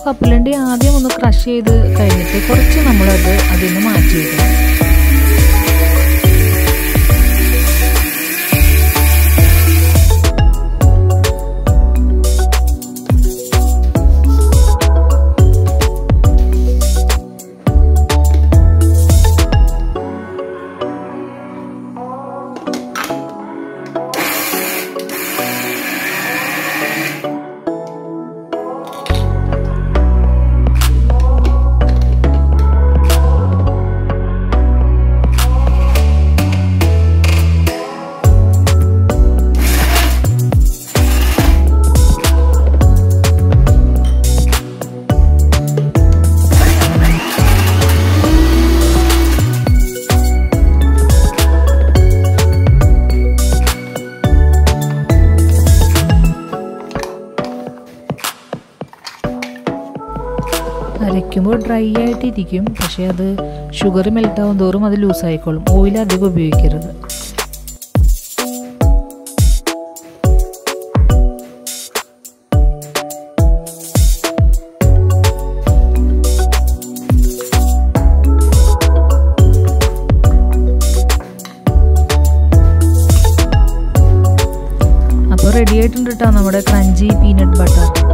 കപ്പലണ്ടി ആദ്യം ഒന്ന് ക്രഷ് ചെയ്ത് കഴിഞ്ഞിട്ട് കുറച്ച് നമ്മളത് അതിൽ നിന്ന് മാറ്റി വെക്കണം അരയ്ക്കുമ്പോൾ ഡ്രൈ ആയിട്ടിരിക്കും പക്ഷേ അത് ഷുഗർ മെൽറ്റ് ആവും തോറും അത് ലൂസായിക്കോളും ഓയിൽ അധികം ഉപയോഗിക്കരുത് അപ്പോൾ റെഡി ആയിട്ടുണ്ട് കേട്ടോ നമ്മുടെ ക്രഞ്ചി പീനട്ട് ബട്ടർ